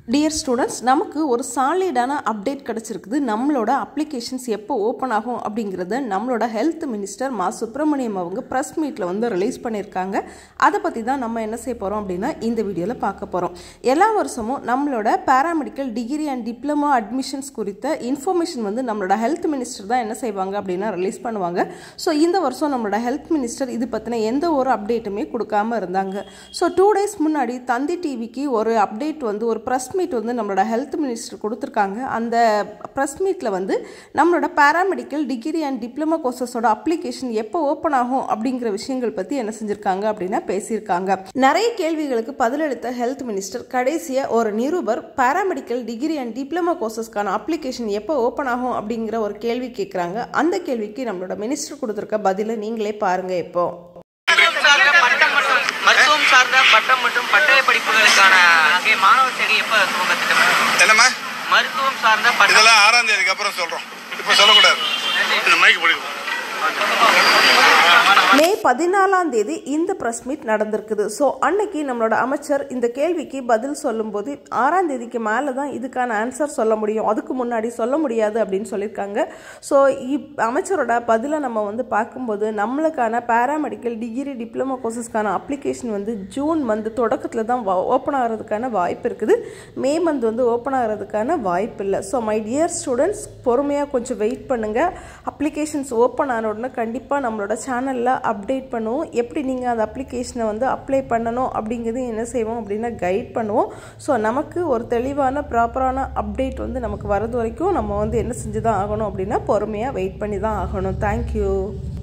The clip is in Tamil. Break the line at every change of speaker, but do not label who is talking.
டியர் ஸ்டூடெண்ட்ஸ் நமக்கு ஒரு சாலிடான அப்டேட் கிடச்சிருக்குது நம்மளோட அப்ளிகேஷன்ஸ் எப்போ ஓப்பன் ஆகும் அப்படிங்கிறத நம்மளோட ஹெல்த் மினிஸ்டர் மா சுப்பிரமணியம் அவங்க ப்ரெஸ் மீட்டில் வந்து ரிலீஸ் பண்ணியிருக்காங்க அதை பற்றி தான் நம்ம என்ன செய்ய போகிறோம் அப்படின்னா இந்த வீடியோவில் பார்க்க போகிறோம் எல்லா வருஷமும் நம்மளோட paramedical degree and diploma admissions குறித்த இன்ஃபர்மேஷன் வந்து நம்மளோட ஹெல்த் மினிஸ்டர் தான் என்ன செய்வாங்க அப்படின்னா ரிலீஸ் பண்ணுவாங்க ஸோ இந்த வருஷம் நம்மளோட ஹெல்த் மினிஸ்டர் இது பற்றின எந்த ஒரு அப்டேட்டுமே கொடுக்காம இருந்தாங்க ஸோ டூ டேஸ் முன்னாடி தந்தி டிவிக்கு ஒரு அப்டேட் வந்து ஒரு ப்ரெஸ் மீட் வந்து நம்மளோட ஹெல்த் மினிஸ்டர் கொடுத்துருக்காங்க அந்த ப்ரெஸ் மீட்டில் வந்து நம்மளோட பேராமெடிக்கல் டிகிரி அண்ட் டிப்ளமோ கோர்சஸோட அப்ளிகேஷன் எப்போ ஓப்பன் ஆகும் அப்படிங்கிற விஷயங்கள் பற்றி என்ன செஞ்சுருக்காங்க அப்படின்னா பேசியிருக்காங்க நிறைய கேள்விகளுக்கு பதிலளித்த ஹெல்த் மினிஸ்டர் கடைசியாக ஒரு நிருபர் பேராமெடிக்கல் டிகிரி அண்ட் டிப்ளமோ கோர்சஸ்க்கான அப்ளிகேஷன் எப்போ ஓப்பன் ஆகும் அப்படிங்கிற ஒரு கேள்வி கேட்குறாங்க அந்த கேள்விக்கு நம்மளோட மினிஸ்டர் கொடுத்துருக்க பதிலை நீங்களே பாருங்கள் இப்போ
சார்ந்த பட்டம் மற்றும் மருத்துவம் சார்ந்த பட்டம் மற்றும் பட்டய படிப்புகளுக்கான அங்கே மாணவர் சேர்க்கை எப்ப துவங்க திட்டமிட்டு
என்னம்மா
மருத்துவம் சார்ந்த பட்டம்
இதெல்லாம் ஆறாம் தேதிக்கு அப்புறம் சொல்றோம் இப்ப சொல்லக்கூடாது இந்த மைக் பிடிக்கும்
மே பதினாலாம் தேதி இந்த ப்ரெஸ் மீட் நடந்திருக்குது ஸோ அன்னைக்கு நம்மளோட அமைச்சர் இந்த கேள்விக்கு பதில் சொல்லும்போது ஆறாம் தேதிக்கு மேலே தான் இதுக்கான ஆன்சர் சொல்ல முடியும் அதுக்கு முன்னாடி சொல்ல முடியாது அப்படின்னு சொல்லியிருக்காங்க ஸோ இப் அமைச்சரோட பதிலை நம்ம வந்து பார்க்கும்போது நம்மளுக்கான பேராமெடிக்கல் டிகிரி டிப்ளமோ கோர்சஸ்க்கான அப்ளிகேஷன் வந்து ஜூன் மந்த் தொடக்கத்தில் தான் ஓப்பன் ஆகிறதுக்கான வாய்ப்பு இருக்குது மே மந்த் வந்து ஓப்பன் ஆகிறதுக்கான வாய்ப்பு இல்லை ஸோ மை டியர் ஸ்டூடெண்ட்ஸ் பொறுமையாக கொஞ்சம் வெயிட் பண்ணுங்கள் அப்ளிகேஷன்ஸ் ஓப்பன் ஆன உடனே கண்டிப்பாக நம்மளோட சேனலில் அப்டேட் பண்ணுவோம் எப்படி நீங்கள் அந்த அப்ளிகேஷனை வந்து அப்ளை பண்ணணும் அப்படிங்கிறது என்ன செய்வோம் அப்படின்னா கைட் பண்ணுவோம் ஸோ நமக்கு ஒரு தெளிவான ப்ராப்பரான அப்டேட் வந்து நமக்கு வரது வரைக்கும் நம்ம வந்து என்ன செஞ்சு தான் ஆகணும் அப்படின்னா பொறுமையாக வெயிட் பண்ணி தான் ஆகணும் தேங்க்யூ